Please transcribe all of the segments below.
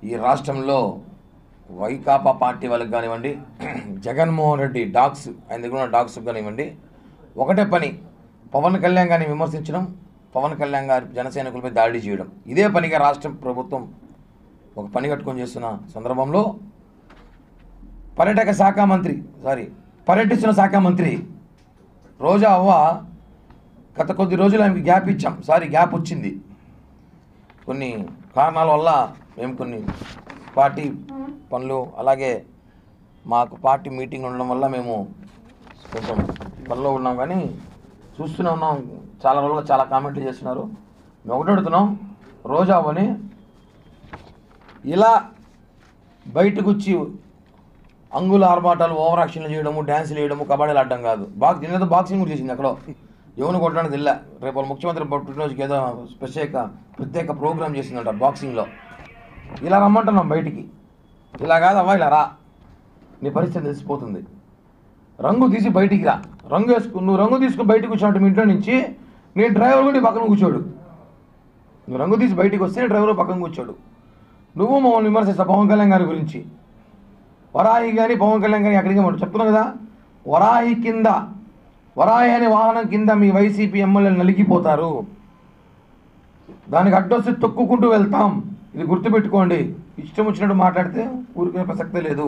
ఈ రాష్ట్రంలో వైకాపా పార్టీ వాళ్ళకి కానివ్వండి జగన్మోహన్ రెడ్డి డాగ్స్ ఆయన దగ్గర ఉన్న డాగ్స్ కానివ్వండి ఒకటే పని పవన్ కళ్యాణ్ గారిని విమర్శించడం పవన్ కళ్యాణ్ గారి జనసైనికులపై దాడి చేయడం ఇదే పనిగా రాష్ట్ర ప్రభుత్వం ఒక పని కట్టుకొని చేస్తున్న సందర్భంలో పర్యాటక శాఖ మంత్రి సారీ పర్యటిస్తున్న శాఖ మంత్రి రోజా అవ్వ గత కొద్ది రోజులు ఆమెకి గ్యాప్ ఇచ్చాం సారీ గ్యాప్ వచ్చింది కొన్ని కారణాల వల్ల మేము కొన్ని పార్టీ పనులు అలాగే మాకు పార్టీ మీటింగ్ ఉండడం వల్ల మేము కొంచెం పనిలో ఉన్నాం కానీ చూస్తూనే ఉన్నాం చాలా రోజులుగా చాలా కామెంట్లు చేస్తున్నారు మేము ఒకటి అడుగుతున్నాం రోజా అవ్వని ఇలా బయటకు వచ్చి అంగుల ఆర్భాటాలు ఓవర్ యాక్షన్లు చేయడము డ్యాన్సులు వేయడము కబడ్డీలు ఆడడం కాదు బాక్స్ దీని బాక్సింగ్ కూడా చేసింది అక్కడ ఎవరిని కొట్టడానికి తెల్ల రేపు వాళ్ళ ముఖ్యమంత్రి పుట్టినరోజుకి ఏదో ప్రత్యేక ప్రత్యేక ప్రోగ్రామ్ చేసిందంట బాక్సింగ్లో ఇలా రమ్మంటున్నాం బయటికి ఇలా కాదవ్వా ఇలా రా నీ పరిస్థితి తెలిసిపోతుంది రంగు తీసి బయటికి రా రంగు వేసుకు నువ్వు రంగు తీసుకుని బయటకు వచ్చినట్టు మీ ఇంట్లో నుంచి నీ డ్రైవర్ కూడా నీ పక్కన కూర్చోడు నువ్వు రంగు తీసి బయటికి వస్తే నీ డ్రైవర్ పక్కన కూర్చోడు నువ్వు మమ్మల్ని విమర్శిస్తావు పవన్ కళ్యాణ్ గారి గురించి వరాహి కానీ పవన్ కళ్యాణ్ కానీ ఎక్కడికి మనం చెప్తున్నావు కదా వరాహి కింద వరాహి అనే వాహనం కింద మీ వైసీపీ ఎమ్మెల్యేలు నలిగిపోతారు దానికి అడ్డొస్తే తొక్కుకుంటూ వెళ్తాం ఇది గుర్తుపెట్టుకోండి ఇష్టం వచ్చినట్టు మాట్లాడితే ఊరికే ప్రసక్తే లేదు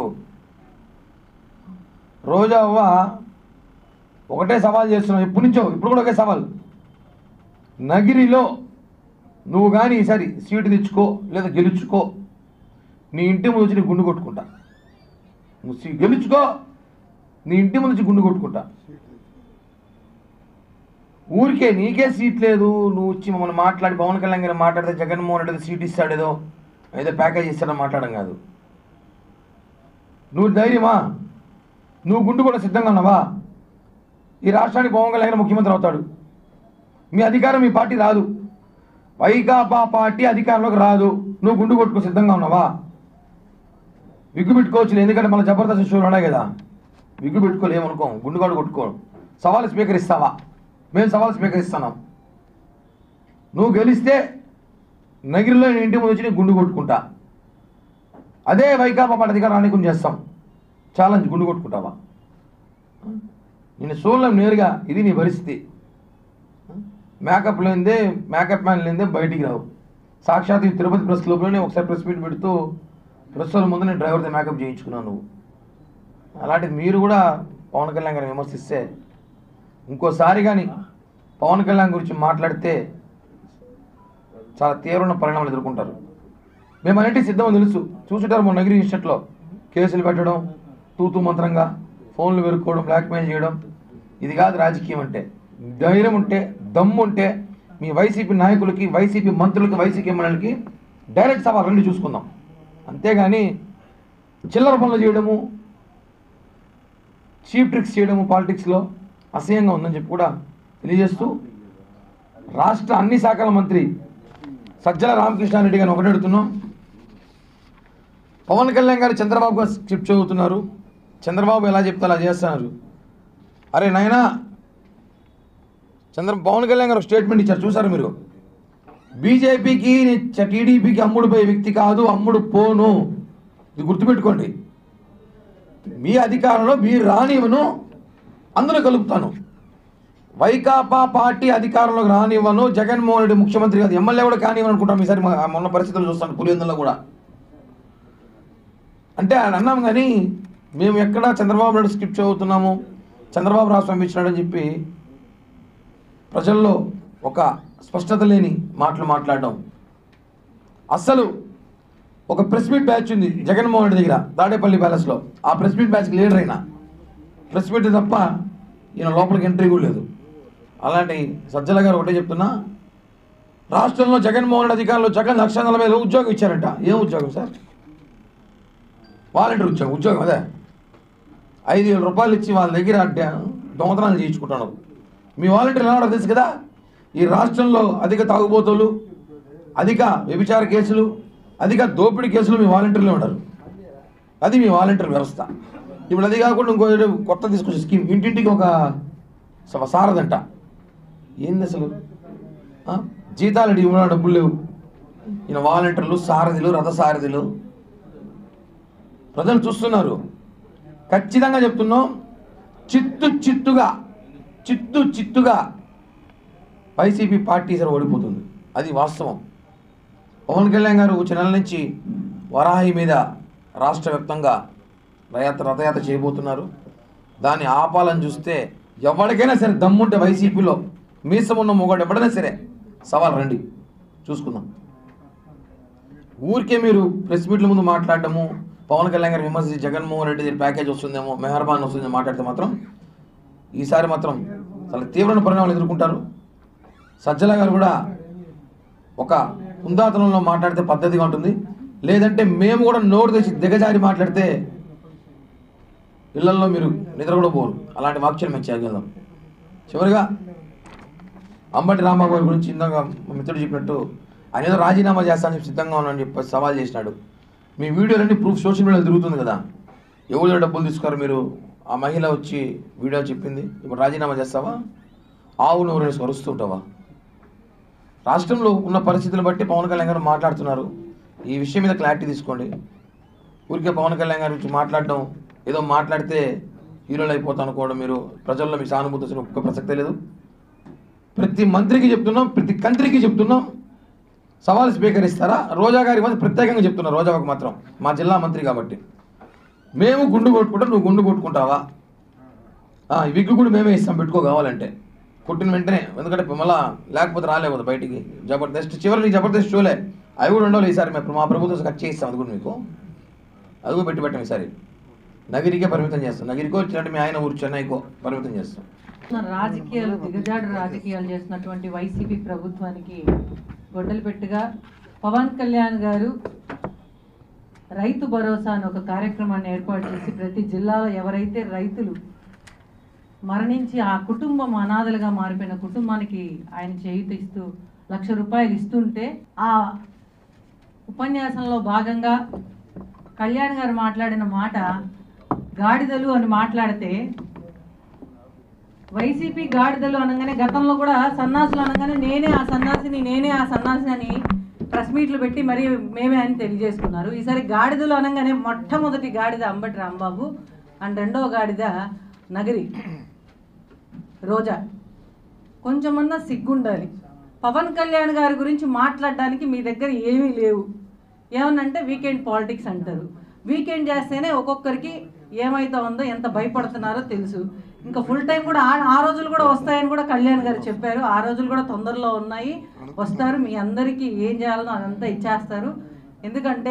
రోజా అవ్వ ఒకటే సవాల్ చేస్తున్నావు ఎప్పటి నుంచో ఇప్పుడు కూడా ఒకే సవాల్ నగిరిలో నువ్వు కానీ ఈసారి సీటు తెచ్చుకో లేదా గెలుచుకో నీ ఇంటి ముందు వచ్చి నీ గుండు కొట్టుకుంటా నువ్వు సీ- గెలుచుకో నీ ఇంటి ముందు వచ్చి గుండు కొట్టుకుంటా ఊరికే నీకే సీట్ లేదు నువ్వు వచ్చి మమ్మల్ని మాట్లాడి పవన్ కళ్యాణ్ గారు మాట్లాడితే జగన్మోహన్ రెడ్డి సీట్ ఇస్తాడేదో ఏదో ప్యాకేజ్ ఇస్తాడని మాట్లాడడం కాదు నువ్వు ధైర్యమా నువ్వు గుండు కూడా సిద్ధంగా ఉన్నావా ఈ రాష్ట్రానికి పవన్ కళ్యాణ్ గారు ముఖ్యమంత్రి అవుతాడు మీ అధికారం మీ పార్టీ రాదు వైకాపా పార్టీ అధికారంలోకి రాదు నువ్వు గుండు కొట్టుకో సిద్ధంగా ఉన్నావా విగ్గు పెట్టుకోవచ్చు ఎందుకంటే మన జబర్దస్త్ షోలు ఉన్నాయి కదా విగ్గు పెట్టుకోలేమనుకోం గుండు కాడు కొట్టుకోం సవాలు స్వీకరిస్తావా మేము సవాలు స్వీకరిస్తున్నాం నువ్వు గెలిస్తే నగిరిలో నేను ఇంటి ముందు వచ్చి నీకు గుండు కొట్టుకుంటా అదే వైకాపా పార్టీ అధికారాన్ని కొన్ని చేస్తాం ఛాలెంజ్ గుండు కొట్టుకుంటావా నేను చూడలేం నేరుగా ఇది నీ పరిస్థితి మేకప్ లేనిదే మేకప్ మ్యాన్ లేనిదే బయటికి రావు సాక్షాత్ ఈ తిరుపతి ప్రెస్ క్లబ్లోనే ఒకసారి ప్రెస్ మీట్ పెడుతూ ప్రెస్ వాళ్ళ ముందు నేను డ్రైవర్తో మేకప్ చేయించుకున్నాను నువ్వు అలాంటిది మీరు కూడా పవన్ కళ్యాణ్ గారిని విమర్శిస్తే ఇంకోసారి కానీ పవన్ కళ్యాణ్ గురించి మాట్లాడితే చాలా తీవ్రమైన పరిణామాలు ఎదుర్కొంటారు మేము అన్నింటికి సిద్ధమని తెలుసు చూసుంటారు మన నగిరి ఇన్స్టిట్యూట్లో కేసులు పెట్టడం తూతూ మంత్రంగా ఫోన్లు వెరుక్కోవడం బ్లాక్మెయిల్ చేయడం ఇది కాదు రాజకీయం అంటే ధైర్యం ఉంటే దమ్ము ఉంటే మీ వైసీపీ నాయకులకి వైసీపీ మంత్రులకి వైసీపీ ఎమ్మెల్యేలకి డైరెక్ట్ సవాల్ రెండు చూసుకుందాం అంతేగాని చిల్లర పనులు చేయడము చీప్ ట్రిక్స్ చేయడము పాలిటిక్స్లో అసహ్యంగా ఉందని చెప్పి కూడా తెలియజేస్తూ రాష్ట్ర అన్ని శాఖల మంత్రి సజ్జల రామకృష్ణారెడ్డి గారిని ఒకటి అడుగుతున్నాం పవన్ కళ్యాణ్ గారు చంద్రబాబు గారు స్క్రిప్ట్ చదువుతున్నారు చంద్రబాబు ఎలా చెప్తే అలా చేస్తున్నారు అరే నాయనా చంద్ర పవన్ కళ్యాణ్ గారు ఒక స్టేట్మెంట్ ఇచ్చారు చూసారు మీరు బీజేపీకి టీడీపీకి అమ్ముడు పోయే వ్యక్తి కాదు అమ్ముడు పోను ఇది గుర్తుపెట్టుకోండి మీ అధికారంలో మీరు రానివ్వను అందులో కలుపుతాను వైకాపా పార్టీ అధికారంలోకి రానివ్వను జగన్మోహన్ రెడ్డి ముఖ్యమంత్రి కాదు ఎమ్మెల్యే కూడా కానివ్వను అనుకుంటాం ఈసారి మా- మొన్న పరిస్థితులు చూస్తాను పులివెందులో కూడా అంటే ఆయన అన్నాం కానీ మేము ఎక్కడ చంద్రబాబు నాయుడు స్క్రిప్ట్ చదువుతున్నాము చంద్రబాబు రాష్ట్రం పంపించినాడని చెప్పి ప్రజల్లో ఒక స్పష్టత లేని మాటలు మాట్లాడడం అస్సలు ఒక ప్రెస్ మీట్ బ్యాచ్ ఉంది జగన్మోహన్ రెడ్డి దగ్గర తాడేపల్లి ప్యాలెస్లో ఆ ప్రెస్ మీట్ బ్యాచ్కి లీడర్ అయినా ప్రెస్ మీట్ తప్ప ఈయన లోపలికి ఎంట్రీ కూడా లేదు అలాంటి సజ్జల గారు ఒకటే చెప్తున్నా రాష్ట్రంలో జగన్మోహన్ రెడ్డి అధికారంలో జగన్ లక్ష నలభై వేలు ఉద్యోగం ఇచ్చారంట ఏం ఉద్యోగం సార్ వాలంటీర్ ఉద్యోగం ఉద్యోగం అదే ఐదు వేల రూపాయలు ఇచ్చి వాళ్ళ దగ్గర అడ్డ దొంగతనాలు చేయించుకుంటున్నారు మీ వాలంటీర్ ఎలా ఉన్నారో తెలుసు కదా ఈ రాష్ట్రంలో అధిక తాగుబోతులు అధిక వ్యభిచార కేసులు అధిక దోపిడీ కేసులు మీ వాలంటీర్లో ఉన్నారు అది మీ వాలంటీర్ వ్యవస్థ ఇప్పుడు అది కాకుండా ఇంకో ఏదో కొత్త తీసుకొచ్చే స్కీమ్ ఇంటింటికి ఒక స- సారదంట ఏంది అసలు ఆ? జీతాలు ఇవ్వడం డబ్బులు లేవు ఈయన వాలంటీర్లు సారథులు రథ సారథులు ప్రజలు చూస్తున్నారు ఖచ్చితంగా చెప్తున్నాం చిత్తు చిత్తుగా చిత్తు చిత్తుగా వైసీపీ పార్టీ సరే ఓడిపోతుంది అది వాస్తవం పవన్ కళ్యాణ్ గారు వచ్చే నెల నుంచి వరాహి మీద రాష్ట్ర వ్యాప్తంగా రథయాత్ర రథయాత్ర చేయబోతున్నారు దాన్ని ఆపాలని చూస్తే ఎవరికైనా సరే దమ్ముంటే వైసీపీలో మీసం ఉన్న మొగాడు ఎవడైనా సరే సవాల్ రండి చూసుకుందాం ఊరికే మీరు ప్రెస్ మీట్ల ముందు మాట్లాడటము పవన్ కళ్యాణ్ గారు విమర్శించి జగన్మోహన్ రెడ్డి దగ్గర ప్యాకేజ్ వస్తుందేమో మెహర్బాన్ వస్తుందేమో మాట్లాడితే మాత్రం ఈసారి మాత్రం చాలా తీవ్రమైన పరిణామాలు ఎదుర్కొంటారు సజ్జల గారు కూడా ఒక హుందాతనంలో మాట్లాడితే పద్ధతిగా ఉంటుంది లేదంటే మేము కూడా నోరు తెచ్చి దిగజారి మాట్లాడితే ఇళ్లలో మీరు నిద్ర కూడా పోరు అలాంటి వాక్యాలు మేము చేయగలం చివరిగా అంబటి రాంబాబు గారి గురించి ఇందాక మా మిత్రుడు చెప్పినట్టు ఆయన ఏదో రాజీనామా చేస్తానని చెప్పి సిద్ధంగా ఉన్నానని చెప్పి సవాల్ చేసినాడు మీ వీడియోలన్నీ ప్రూఫ్ సోషల్ మీడియాలో తిరుగుతుంది కదా ఎవరు డబ్బులు తీసుకున్నారు మీరు ఆ మహిళ వచ్చి వీడియో చెప్పింది ఇప్పుడు రాజీనామా చేస్తావా ఆవు నూరు వేసి కరుస్తుంటావా రాష్ట్రంలో ఉన్న పరిస్థితులు బట్టి పవన్ కళ్యాణ్ గారు మాట్లాడుతున్నారు ఈ విషయం మీద క్లారిటీ తీసుకోండి ఊరికే పవన్ కళ్యాణ్ గారి గురించి మాట్లాడడం ఏదో మాట్లాడితే హీరోలు అయిపోతాం అనుకోవడం మీరు ప్రజల్లో మీ సానుభూతి వచ్చిన ఒక్క ప్రసక్తే లేదు ప్రతి మంత్రికి చెప్తున్నాం ప్రతి కంత్రికి చెప్తున్నాం సవాల్ స్వీకరిస్తారా రోజా గారి మంది ప్రత్యేకంగా చెప్తున్నారు రోజాకు మాత్రం మా జిల్లా మంత్రి కాబట్టి మేము గుండు కొట్టుకుంటాం నువ్వు గుండు కొట్టుకుంటావా ఆ, ఈ విగ్గు కూడా మేమే ఇస్తాం పెట్టుకో కావాలంటే కొట్టిన వెంటనే ఎందుకంటే మళ్ళా లేకపోతే రాలేకపోతే బయటికి జబర్దస్త్ చివరి నీకు జబర్దస్త్ షోలే అవి కూడా ఉండవు ఈసారి మేము మా ప్రభుత్వం కట్ చేయిస్తాం అది కూడా మీకు అది కూడా పెట్టి పెట్టాం ఈసారి నగిరికే పరిమితం చేస్తాం నగిరికో వచ్చినట్టు మీ ఆయన ఊరు చెన్నైకో పరిమితం చేస్తాం రాజకీయాలు దిగజాడు రాజకీయాలు చేసినటువంటి వైసీపీ ప్రభుత్వానికి గొడ్డలు పెట్టుగా పవన్ కళ్యాణ్ గారు రైతు భరోసా అని ఒక కార్యక్రమాన్ని ఏర్పాటు చేసి ప్రతి జిల్లాలో ఎవరైతే రైతులు మరణించి ఆ కుటుంబం అనాథలుగా మారిపోయిన కుటుంబానికి ఆయన చేయూత ఇస్తూ లక్ష రూపాయలు ఇస్తుంటే ఆ ఉపన్యాసంలో భాగంగా కళ్యాణ్ గారు మాట్లాడిన మాట గాడిదలు అని మాట్లాడితే వైసీపీ గాడిదలు అనగానే గతంలో కూడా సన్నాసులు అనగానే నేనే ఆ సన్నాసిని నేనే ఆ సన్నాసిని అని ప్రెస్ మీట్లు పెట్టి మరి మేమే అని తెలియజేసుకున్నారు ఈసారి గాడిదలు అనగానే మొట్టమొదటి గాడిద అంబటి రాంబాబు అండ్ రెండవ గాడిద నగరి రోజా కొంచెమన్నా సిగ్గుండాలి పవన్ కళ్యాణ్ గారి గురించి మాట్లాడడానికి మీ దగ్గర ఏమీ లేవు ఏమనంటే వీకెండ్ పాలిటిక్స్ అంటారు వీకెండ్ చేస్తేనే ఒక్కొక్కరికి ఏమైతే ఉందో ఎంత భయపడుతున్నారో తెలుసు ఇంకా ఫుల్ టైం కూడా ఆ ఆ రోజులు కూడా వస్తాయని కూడా కళ్యాణ్ గారు చెప్పారు ఆ రోజులు కూడా తొందరలో ఉన్నాయి వస్తారు మీ అందరికీ ఏం చేయాలనో అదంతా ఇచ్చేస్తారు ఎందుకంటే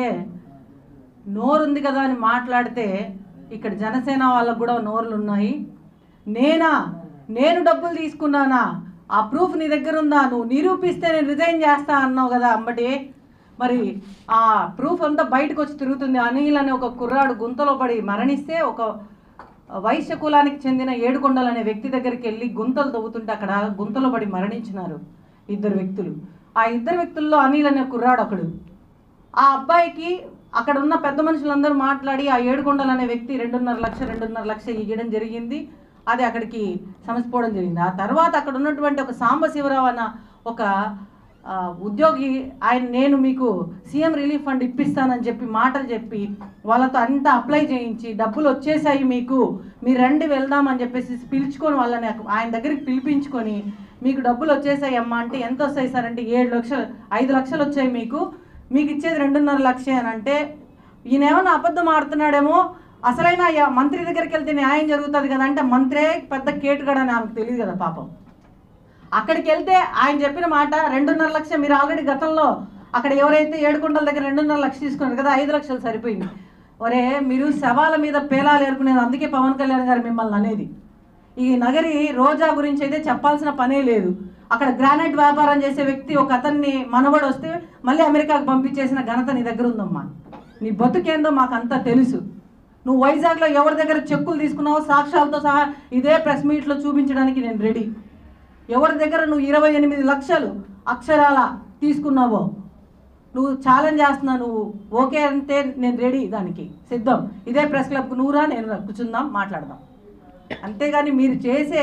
నోరుంది కదా అని మాట్లాడితే ఇక్కడ జనసేన వాళ్ళకు కూడా నోర్లు ఉన్నాయి నేనా నేను డబ్బులు తీసుకున్నానా ఆ ప్రూఫ్ నీ దగ్గర ఉందా నువ్వు నిరూపిస్తే నేను రిజైన్ చేస్తా అన్నావు కదా అంబటి మరి ఆ ప్రూఫ్ అంతా బయటకు వచ్చి తిరుగుతుంది అనిల్ అనే ఒక కుర్రాడు గుంతలో పడి మరణిస్తే ఒక వైశ్య కులానికి చెందిన ఏడుకొండలు అనే వ్యక్తి దగ్గరికి వెళ్ళి గుంతలు తవ్వుతుంటే అక్కడ గుంతలో పడి మరణించినారు ఇద్దరు వ్యక్తులు ఆ ఇద్దరు వ్యక్తుల్లో అనిల్ అనే కుర్రాడు ఒకడు ఆ అబ్బాయికి అక్కడ ఉన్న పెద్ద మనుషులందరూ మాట్లాడి ఆ ఏడుకొండలు అనే వ్యక్తి రెండున్నర లక్ష రెండున్నర లక్ష ఇవ్వడం జరిగింది అది అక్కడికి సమసిపోవడం జరిగింది ఆ తర్వాత అక్కడ ఉన్నటువంటి ఒక సాంబశివరావు అన్న ఒక ఆ, ఉద్యోగి ఆయన నేను మీకు సీఎం రిలీఫ్ ఫండ్ ఇప్పిస్తానని చెప్పి మాటలు చెప్పి వాళ్ళతో అంతా అప్లై చేయించి డబ్బులు వచ్చేసాయి మీకు మీరు రండి వెళ్దామని చెప్పేసి పిలుచుకొని వాళ్ళని ఆయన దగ్గరికి పిలిపించుకొని మీకు డబ్బులు వచ్చేసాయి అమ్మా అంటే ఎంత వస్తాయి సార్ అంటే ఏడు లక్షలు ఐదు లక్షలు వచ్చాయి మీకు మీకు ఇచ్చేది రెండున్నర లక్షే అని అంటే ఈయన ఏమన్నా అబద్ధం ఆడుతున్నాడేమో అసలైన య- మంత్రి దగ్గరికి వెళ్తే న్యాయం జరుగుతుంది కదా అంటే మంత్రే పెద్ద కేటుగాడు అని ఆమెకు తెలియదు కదా పాపం అక్కడికి వెళ్తే ఆయన చెప్పిన మాట రెండున్నర లక్ష మీరు ఆల్రెడీ గతంలో అక్కడ ఎవరైతే ఏడుకొండల దగ్గర రెండున్నర లక్ష తీసుకున్నారు కదా ఐదు లక్షలు సరిపోయింది ఒరే మీరు శవాల మీద పేలాలు ఏరుకునేది అందుకే పవన్ కళ్యాణ్ గారు మిమ్మల్ని అనేది ఈ నగరి రోజా గురించి అయితే చెప్పాల్సిన పనే లేదు అక్కడ గ్రానైట్ వ్యాపారం చేసే వ్యక్తి ఒక అతన్ని మనవడు వస్తే మళ్ళీ అమెరికాకు పంపించేసిన ఘనత నీ దగ్గర ఉందమ్మా నీ బతుకేందో మాకంతా తెలుసు నువ్వు వైజాగ్లో ఎవరి దగ్గర చెక్కులు తీసుకున్నావో సాక్ష్యాలతో సహా ఇదే ప్రెస్ మీట్లో చూపించడానికి నేను రెడీ ఎవరి దగ్గర నువ్వు ఇరవై ఎనిమిది లక్షలు అక్షరాల తీసుకున్నావో నువ్వు ఛాలెంజ్ చేస్తున్నా నువ్వు ఓకే అంటే నేను రెడీ దానికి సిద్ధం ఇదే ప్రెస్ క్లబ్కు నువ్వురా నేను కూర్చుందాం మాట్లాడదాం అంతేగాని మీరు చేసే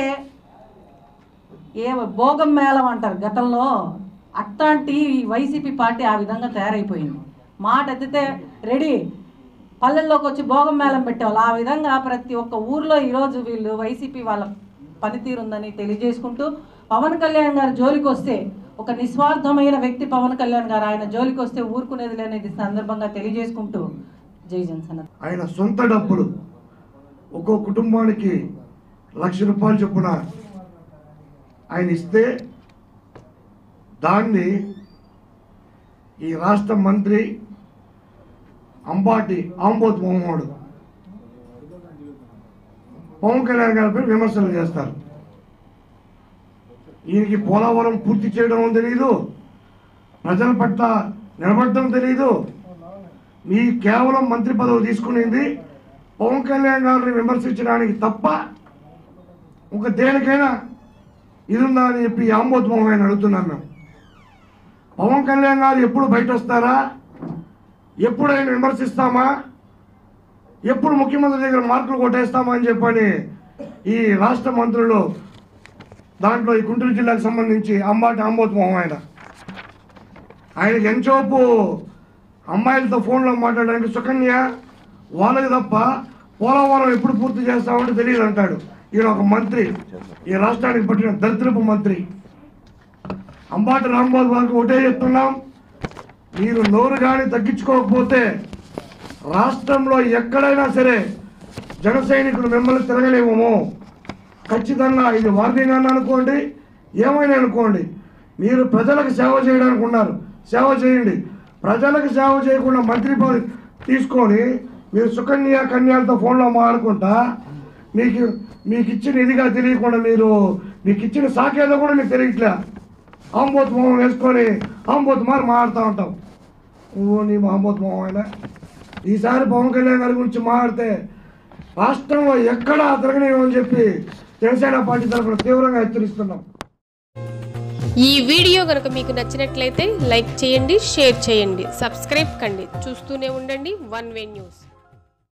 ఏ భోగం మేళం అంటారు గతంలో అట్లాంటి ఈ వైసీపీ పార్టీ ఆ విధంగా తయారైపోయింది మాట ఎత్తితే రెడీ పల్లెల్లోకి వచ్చి భోగం మేళం పెట్టేవాళ్ళు ఆ విధంగా ప్రతి ఒక్క ఊర్లో ఈరోజు వీళ్ళు వైసీపీ వాళ్ళ పనితీరు ఉందని తెలియజేసుకుంటూ పవన్ కళ్యాణ్ గారు జోలికి వస్తే ఒక నిస్వార్థమైన వ్యక్తి పవన్ కళ్యాణ్ గారు ఆయన జోలికి వస్తే ఊరుకునేది లేనిది సందర్భంగా తెలియజేసుకుంటూ జై జనసేన ఆయన సొంత డబ్బులు ఒక్కో కుటుంబానికి లక్ష రూపాయలు చొప్పున ఆయన ఇస్తే దాన్ని ఈ రాష్ట్ర మంత్రి అంబాటి ఆంబోత్ మొహమ్మడు పవన్ కళ్యాణ్ గారిపై విమర్శలు చేస్తారు ఈయనకి పోలవరం పూర్తి చేయడం తెలియదు ప్రజల పట్ల నిలబడడం తెలియదు మీ కేవలం మంత్రి పదవి తీసుకునేది పవన్ కళ్యాణ్ గారిని విమర్శించడానికి తప్ప ఒక దేనికైనా ఇది ఉందా అని చెప్పి ఆంబోద్మం ఆయన అడుగుతున్నాం మేము పవన్ కళ్యాణ్ గారు ఎప్పుడు బయట వస్తారా ఎప్పుడు ఆయన విమర్శిస్తామా ఎప్పుడు ముఖ్యమంత్రి దగ్గర మార్కులు కొట్టేస్తామా అని చెప్పని ఈ రాష్ట్ర మంత్రులు దాంట్లో ఈ గుంటూరు జిల్లాకు సంబంధించి అంబాటి ఆంబోద్మోహం ఆయన ఆయనకి ఎంచోపు అమ్మాయిలతో ఫోన్లో మాట్లాడడానికి సుకన్య వాళ్ళకి తప్ప పోలవరం ఎప్పుడు పూర్తి చేస్తామంటే తెలియదు అంటాడు ఈయన ఒక మంత్రి ఈ రాష్ట్రానికి పట్టిన దరిద్రపు మంత్రి అంబాటి రాంబాబు గారికి ఒకటే చెప్తున్నాం మీరు నోరు కానీ తగ్గించుకోకపోతే రాష్ట్రంలో ఎక్కడైనా సరే జన సైనికులు మిమ్మల్ని తిరగలేమో ఖచ్చితంగా ఇది వార్నింగ్ అని అనుకోండి ఏమైనా అనుకోండి మీరు ప్రజలకు సేవ చేయడానికి ఉన్నారు సేవ చేయండి ప్రజలకు సేవ చేయకుండా మంత్రి పదవి తీసుకొని మీరు సుకన్య కన్యాలతో ఫోన్లో మాట్లాడుకుంటా మీకు మీకు ఇచ్చిన ఇదిగా తెలియకుండా మీరు మీకు ఇచ్చిన సాకేదో కూడా మీకు తెలియట్లే ఆంబోత్ మొహం వేసుకొని ఆంబోత్ మారి మాట్లాడుతూ ఉంటాం ఓ నీ ఆంబోత్ మొహం అయినా ఈసారి పవన్ కళ్యాణ్ గారి గురించి మాట్లాడితే రాష్ట్రంలో ఎక్కడా తిరగనేమని చెప్పి జనసేన పార్టీ తరఫున తీవ్రంగా హెచ్చరిస్తున్నాం ఈ వీడియో కనుక మీకు నచ్చినట్లయితే లైక్ చేయండి షేర్ చేయండి సబ్స్క్రైబ్ కండి చూస్తూనే ఉండండి వన్ వే న్యూస్